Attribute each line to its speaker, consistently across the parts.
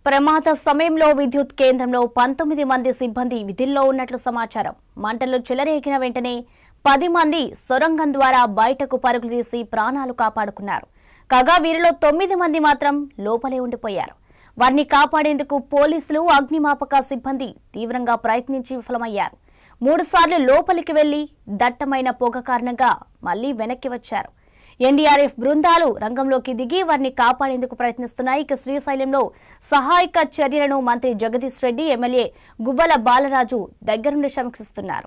Speaker 1: ప్రమాద సమయంలో విద్యుత్ కేంద్రంలో పంతొమ్మిది మంది సిబ్బంది విధుల్లో ఉన్నట్లు సమాచారం మంటలు చెలరేగిన వెంటనే పది మంది సొరంగం ద్వారా బయటకు పరుగులు తీసి ప్రాణాలు కాపాడుకున్నారు కాగా వీరిలో తొమ్మిది మంది మాత్రం లోపలే ఉండిపోయారు వారిని కాపాడేందుకు పోలీసులు అగ్నిమాపక సిబ్బంది తీవ్రంగా ప్రయత్నించి విఫలమయ్యారు మూడుసార్లు లోపలికి వెళ్లి దట్టమైన పొగ కారణంగా మళ్లీ వెనక్కి వచ్చారు ఎన్డీఆర్ఎఫ్ బృందాలు రంగంలోకి దిగి వారిని కాపాడేందుకు ప్రయత్నిస్తున్నాయి ఇక శ్రీశైలంలో సహాయక చర్యలను మంత్రి జగదీష్ రెడ్డి ఎమ్మెల్యే గువ్వల బాలరాజు దగ్గరుండి సమీక్షిస్తున్నారు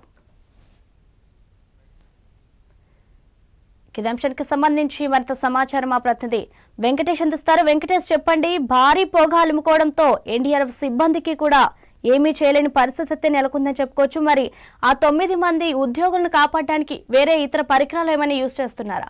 Speaker 1: ఇదే అంశానికి సంబంధించి మరింత సమాచారం మా ప్రతినిధి వెంకటేష్ అందిస్తారు వెంకటేష్ చెప్పండి భారీ పొగ అలుముకోవడంతో ఎన్డీఆర్ఎఫ్ సిబ్బందికి కూడా ఏమీ చేయలేని పరిస్థితి అయితే నెలకొందని చెప్పుకోవచ్చు మరి ఆ తొమ్మిది మంది ఉద్యోగులను కాపాడడానికి వేరే ఇతర పరికరాలు ఏమైనా యూజ్ చేస్తున్నారా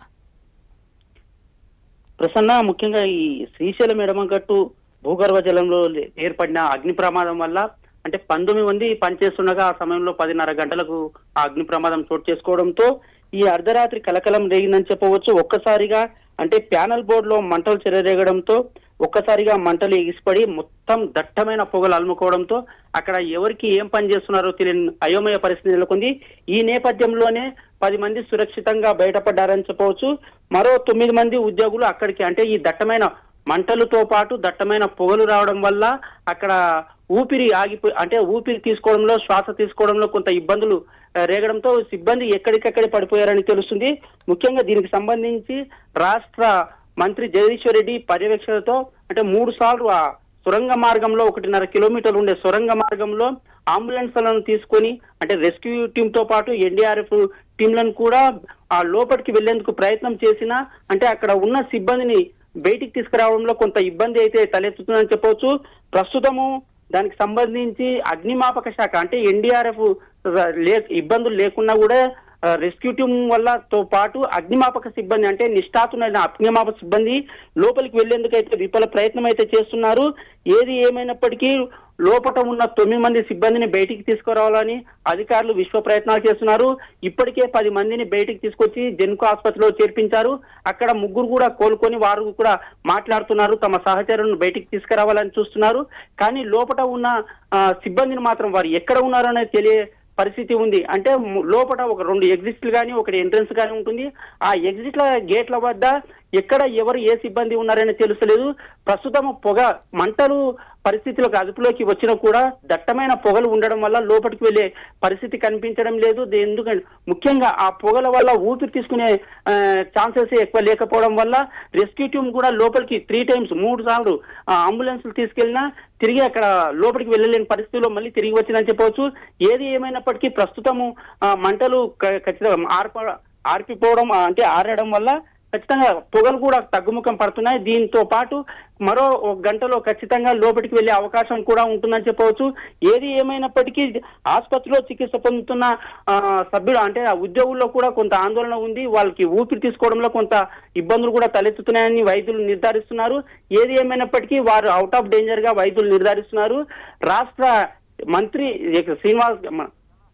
Speaker 2: ప్రసన్న ముఖ్యంగా ఈ శ్రీశైలం ఎడమగట్టు భూగర్భ జలంలో లే- ఏర్పడిన అగ్ని ప్రమాదం వల్ల అంటే పంతొమ్మిది మంది పనిచేస్తుండగా ఆ సమయంలో పదిన్నర గంటలకు ఆ అగ్ని ప్రమాదం చోటు చేసుకోవడంతో ఈ అర్ధరాత్రి కలకలం రేగిందని చెప్పవచ్చు ఒక్కసారిగా అంటే ప్యానల్ బోర్డులో మంటలు చెలరేగడంతో ఒక్కసారిగా మంటలు ఎగిసిపడి మొత్తం దట్టమైన పొగలు అలుముకోవడంతో అక్కడ ఎవరికి ఏం పని చేస్తున్నారో తెలియని అయోమయ పరిస్థితి నెలకొంది ఈ నేపథ్యంలోనే పది మంది సురక్షితంగా బయటపడ్డారని చెప్పవచ్చు మరో తొమ్మిది మంది ఉద్యోగులు అక్కడికి అంటే ఈ దట్టమైన మంటలతో పాటు దట్టమైన పొగలు రావడం వల్ల అక్కడ ఊపిరి ఆగిపోయి అంటే ఊపిరి తీసుకోవడంలో శ్వాస తీసుకోవడంలో కొంత ఇబ్బందులు ఆ, రేగడంతో సిబ్బంది ఎక్కడికక్కడే పడిపోయారని తెలుస్తుంది ముఖ్యంగా దీనికి సంబంధించి రాష్ట్ర మంత్రి జగదీశ్వర్ రెడ్డి పర్యవేక్షణతో అంటే మూడు సార్లు ఆ సొరంగ మార్గంలో ఒకటిన్నర కిలోమీటర్లు ఉండే సొరంగ మార్గంలో అంబులెన్స్లను తీసుకొని అంటే రెస్క్యూ టీమ్ తో పాటు ఎన్డీఆర్ఎఫ్ టీంలను కూడా ఆ లోపలికి వెళ్లేందుకు ప్రయత్నం చేసినా అంటే అక్కడ ఉన్న సిబ్బందిని బయటికి తీసుకురావడంలో కొంత ఇబ్బంది అయితే తలెత్తుతుందని చెప్పవచ్చు ప్రస్తుతము దానికి సంబంధించి అగ్నిమాపక శాఖ అంటే ఎన్డీఆర్ఎఫ్ లే ఇబ్బందులు లేకున్నా కూడా ఆ, రెస్క్యూ టీం వల్ల తో పాటు అగ్నిమాపక సిబ్బంది అంటే నిష్ఠాతులైన అగ్నిమాపక సిబ్బంది లోపలికి వెళ్లేందుకు అయితే విఫల ప్రయత్నం అయితే చేస్తున్నారు ఏది ఏమైనప్పటికీ లోపల ఉన్న తొమ్మిది మంది సిబ్బందిని బయటికి తీసుకురావాలని అధికారులు విశ్వ ప్రయత్నాలు చేస్తున్నారు ఇప్పటికే పది మందిని బయటికి తీసుకొచ్చి జెన్కో ఆసుపత్రిలో చేర్పించారు అక్కడ ముగ్గురు కూడా కోలుకొని వారు కూడా మాట్లాడుతున్నారు తమ సహచరులను బయటికి తీసుకురావాలని చూస్తున్నారు కానీ లోపల ఉన్న ఆ, సిబ్బందిని మాత్రం వారు ఎక్కడ ఉన్నారో అనేది తెలియ పరిస్థితి ఉంది అంటే ము- లోపల ఒక రెండు ఎగ్జిట్లు కానీ ఒకటి ఎంట్రన్స్ కానీ ఉంటుంది ఆ ఎగ్జిట్ల గేట్ల వద్ద ఎక్కడ ఎవరు ఏ సిబ్బంది ఉన్నారని తెలుస్తలేదు ప్రస్తుతం పొగ మంటలు పరిస్థితులకు అదుపులోకి వచ్చినా కూడా దట్టమైన పొగలు ఉండడం వల్ల లోపలికి వెళ్ళే పరిస్థితి కనిపించడం లేదు దే- ఎందుకంటే ముఖ్యంగా ఆ పొగల వల్ల ఊపిరి తీసుకునే ఛాన్సెస్ ఎక్కువ లేకపోవడం వల్ల రెస్క్యూ టీమ్ కూడా లోపలికి త్రీ టైమ్స్ మూడు సార్లు అంబులెన్స్లు తీసుకెళ్లినా తిరిగి అక్కడ లోపలికి వెళ్ళలేని పరిస్థితిలో మళ్ళీ తిరిగి వచ్చిందని చెప్పవచ్చు ఏది ఏమైనప్పటికీ ప్రస్తుతము ఆ, మంటలు క- ఖచ్చితంగా ఆర్ప ఆర్పిపోవడం ఆ, అంటే ఆరడం వల్ల ఖచ్చితంగా పొగలు కూడా తగ్గుముఖం పడుతున్నాయి దీంతో పాటు మరో ఒక గంటలో ఖచ్చితంగా లోపలికి వెళ్లే అవకాశం కూడా ఉంటుందని చెప్పవచ్చు ఏది ఏమైనప్పటికీ ఆసుపత్రిలో చికిత్స పొందుతున్న ఆ, సభ్యులు అంటే ఆ ఉద్యోగుల్లో కూడా కొంత ఆందోళన ఉంది వాళ్ళకి ఊపిరి తీసుకోవడంలో కొంత ఇబ్బందులు కూడా తలెత్తుతున్నాయని వైద్యులు నిర్ధారిస్తున్నారు ఏది ఏమైనప్పటికీ వారు అవుట్ ఆఫ్ డేంజర్ గా వైద్యులు నిర్ధారిస్తున్నారు రాష్ట్ర మంత్రి శ్రీనివాస్ మ-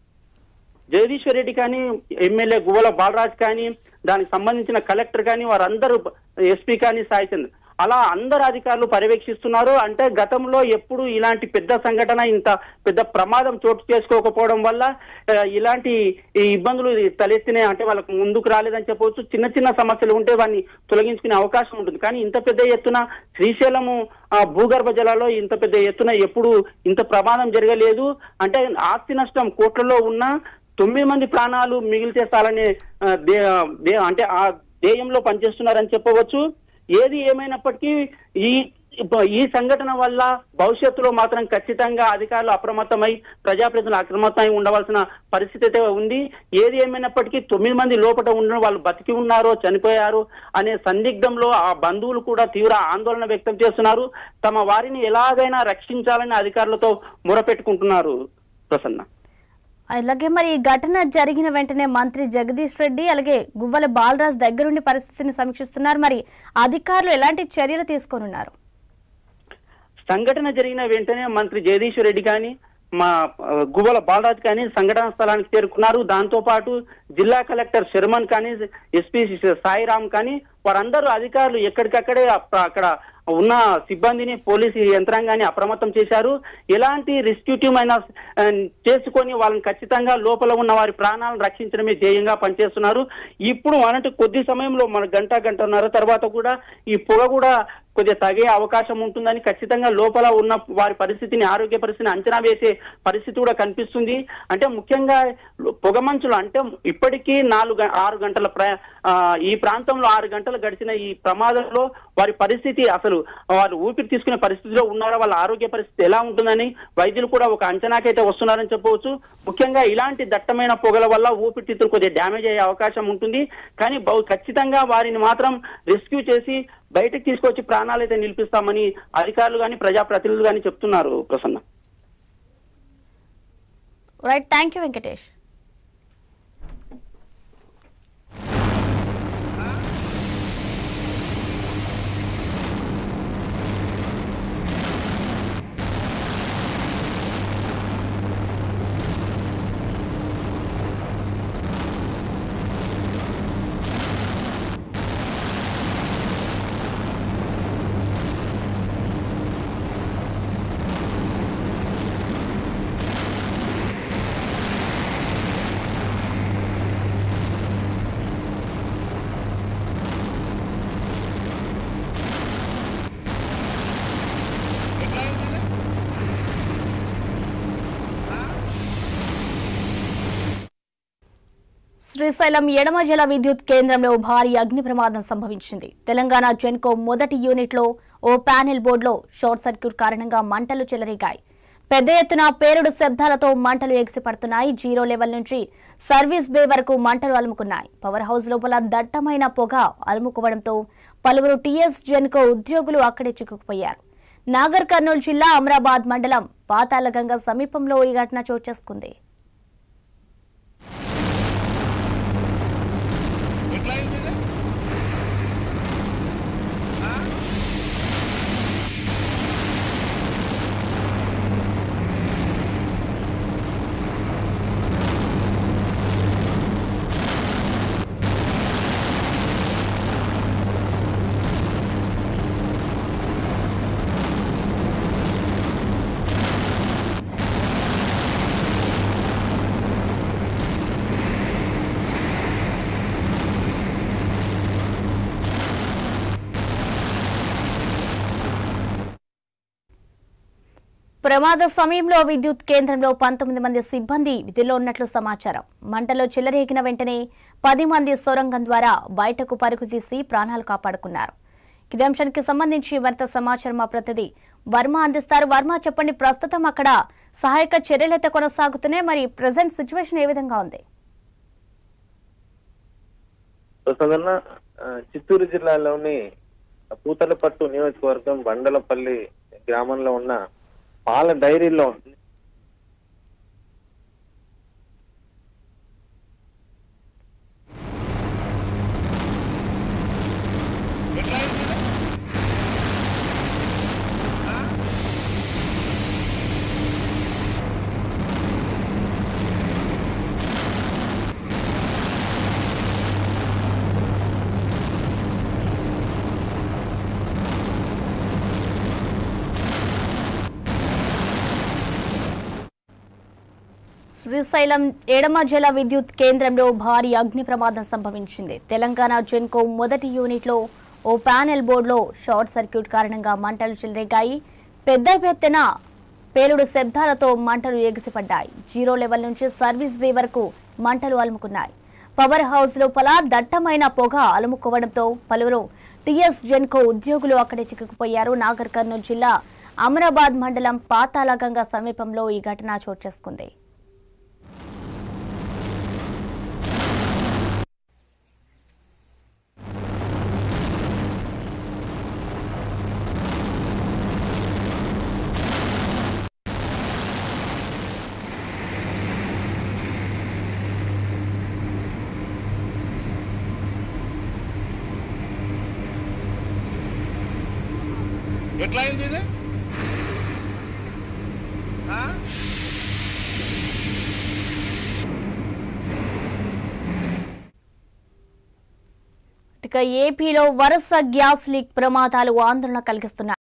Speaker 2: జగదీశ్వర్ రెడ్డి కానీ ఎమ్మెల్యే గువ్వల బాలరాజ్ కానీ దానికి సంబంధించిన కలెక్టర్ కానీ వారందరూ ఎస్పీ కానీ సాయి చంద్ర అలా అందరు అధికారులు పర్యవేక్షిస్తున్నారు అంటే గతంలో ఎప్పుడు ఇలాంటి పెద్ద సంఘటన ఇంత పెద్ద ప్రమాదం చోటు చేసుకోకపోవడం వల్ల ఆ, ఇలాంటి ఈ ఇబ్బందులు తలెత్తినాయి అంటే వాళ్ళకు ముందుకు రాలేదని చెప్పవచ్చు చిన్న చిన్న సమస్యలు ఉంటే వాటిని తొలగించుకునే అవకాశం ఉంటుంది కానీ ఇంత పెద్ద ఎత్తున శ్రీశైలము ఆ, భూగర్భ జలాల్లో ఇంత పెద్ద ఎత్తున ఎప్పుడు ఇంత ప్రమాదం జరగలేదు అంటే ఆస్తి నష్టం కోట్లలో ఉన్న తొమ్మిది మంది ప్రాణాలు మిగిలితే చాలనే ఆ, దే- దే- అంటే ఆ ధ్యేయంలో పనిచేస్తున్నారని చెప్పవచ్చు ఏది ఏమైనప్పటికీ ఈ ఇప్ప- ఈ సంఘటన వల్ల భవిష్యత్తులో మాత్రం ఖచ్చితంగా అధికారులు అప్రమత్తమై ప్రజాప్రతినిధులు అప్రమత్తమై ఉండవలసిన పరిస్థితి అయితే ఉంది ఏది ఏమైనప్పటికీ తొమ్మిది మంది లోపల ఉన్న వాళ్ళు బతికి ఉన్నారో చనిపోయారు అనే సందిగ్ధంలో ఆ బంధువులు కూడా తీవ్ర ఆందోళన వ్యక్తం చేస్తున్నారు తమ వారిని ఎలాగైనా రక్షించాలని అధికారులతో మొరపెట్టుకుంటున్నారు ప్రసన్న
Speaker 1: అలాగే మరి ఈ ఘటన జరిగిన వెంటనే మంత్రి జగదీష్ రెడ్డి అలాగే గువ్వల బాలరాజ్ దగ్గరుండి పరిస్థితిని సమీక్షిస్తున్నారు మరి అధికారులు ఎలాంటి చర్యలు తీసుకోనున్నారు
Speaker 2: సంఘటన జరిగిన వెంటనే మంత్రి జగదీశ్వర్ రెడ్డి కానీ మా ఆ, గువ్వల బాలరాజ్ కానీ సంఘటన స్థలానికి చేరుకున్నారు దాంతో పాటు జిల్లా కలెక్టర్ శర్మన్ కానీ ఎస్పీ సాయిరామ్ కానీ వారందరూ అధికారులు ఎక్కడికక్కడే అప్ప- అక్కడ ఉన్న సిబ్బందిని పోలీసు యంత్రాంగాన్ని అప్రమత్తం చేశారు ఎలాంటి రెస్క్యూ టీమ్ అయినా ఆ, చేసుకొని వాళ్ళని ఖచ్చితంగా లోపల ఉన్న వారి ప్రాణాలను రక్షించడమే ధ్యేయంగా పనిచేస్తున్నారు ఇప్పుడు అంటే కొద్ది సమయంలో మన గంట గంటన్నర తర్వాత కూడా ఈ పొగ కూడా కొద్దిగా తగే అవకాశం ఉంటుందని ఖచ్చితంగా లోపల ఉన్న వారి పరిస్థితిని ఆరోగ్య పరిస్థితిని అంచనా వేసే పరిస్థితి కూడా కనిపిస్తుంది అంటే ముఖ్యంగా పొగ మంచులు అంటే ఇప్పటికీ నాలుగు గ- ఆరు గంటల ప్ర ఆ, ఈ ప్రాంతంలో ఆరు గంటలు గడిచిన ఈ ప్రమాదంలో వారి పరిస్థితి అసలు వారు ఊపిరి తీసుకునే పరిస్థితిలో ఉన్నారా వాళ్ళ ఆరోగ్య పరిస్థితి ఎలా ఉంటుందని వైద్యులు కూడా ఒక అంచనాకైతే వస్తున్నారని చెప్పవచ్చు ముఖ్యంగా ఇలాంటి దట్టమైన పొగల వల్ల ఊపిరితిత్తులు కొద్దిగా డ్యామేజ్ అయ్యే అవకాశం ఉంటుంది కానీ బహు ఖచ్చితంగా వారిని మాత్రం రెస్క్యూ చేసి బయటకు తీసుకొచ్చి ప్రాణాలు అయితే నిలిపిస్తామని అధికారులు కానీ ప్రజాప్రతినిధులు కానీ చెప్తున్నారు Prasanna
Speaker 1: right thank you Venkatesh Srisailam ఎడమ జల విద్యుత్ కేంద్రంలో భారీ అగ్ని ప్రమాదం సంభవించింది తెలంగాణ జెన్కో మొదటి యూనిట్లో ఓ ప్యానెల్ బోర్డులో షార్ట్ సర్క్యూట్ కారణంగా మంటలు చెలరేగాయి పెద్ద ఎత్తున పేలుడు శబ్దాలతో మంటలు ఎగిసిపడుతున్నాయి జీరో లెవెల్ నుంచి సర్వీస్ బే వరకు మంటలు అలుముకున్నాయి పవర్ హౌస్ లోపల దట్టమైన పొగ అలుముకోవడంతో పలువురు టీఎస్ జెన్కో ఉద్యోగులు అక్కడే చిక్కుకుపోయారు నాగర్ కర్నూలు జిల్లా అమరాబాద్ మండలం పాతాళగంగ సమీపంలో ఈ ఘటన చోటు చేసుకుంది
Speaker 3: ఎట్లా అయింది ఇది? ఆ?
Speaker 1: ప్రమాద సమయంలో విద్యుత్ కేంద్రంలో పంతొమ్మిది మంది సిబ్బంది విధుల్లో ఉన్నట్లు సమాచారం మంటలో చెలరేగిన వెంటనే పది మంది సొరంగం ద్వారా బయటకు పరుగు తీసి ప్రాణాలు కాపాడుకున్నారు ఇదే అంశానికి సంబంధించి మరింత సమాచారం మా ప్రతినిధి వర్మ అందిస్తారు వర్మ చెప్పండి ప్రస్తుతం అక్కడ సహాయక చర్యలైతే కొనసాగుతున్నాయి మరి ప్రజెంట్ సిచ్యువేషన్ ఏ విధంగా ఉంది
Speaker 4: ప్రస్తుతం చిత్తూరు జిల్లాలోని పూతలపట్టు నియోజకవర్గం బండలపల్లి గ్రామంలో ఉన్న పాల డైరీలో
Speaker 3: ఎట్లా అయింది ఇది? ఆ?
Speaker 1: శ్రీశైలం ఎడమ జల విద్యుత్ కేంద్రంలో భారీ అగ్ని ప్రమాదం సంభవించింది తెలంగాణ జెన్కో మొదటి యూనిట్లో ఓ ప్యానెల్ బోర్డులో షార్ట్ సర్క్యూట్ కారణంగా మంటలు చెలరేగాయి పెద్ద ఎత్తున పేలుడు శబ్దాలతో మంటలు ఎగిసిపడ్డాయి జీరో లెవెల్ నుంచి సర్వీస్ వే వరకు మంటలు అలుముకున్నాయి పవర్ హౌస్ లోపల దట్టమైన పొగ అలుముకోవడంతో పలువురు టీఎస్ జెన్కో ఉద్యోగులు అక్కడే చిక్కుకుపోయారు నాగర్ కర్నూలు జిల్లా అమరాబాద్ మండలం పాతాళగంగ సమీపంలో ఈ ఘటన చోటు చేసుకుంది
Speaker 3: ఎట్లా అయింది ఇది ఆ?
Speaker 1: ఇక ఏపీలో వరుస గ్యాస్ లీక్ ప్రమాదాలు ఆందోళన కలిగిస్తున్నాయి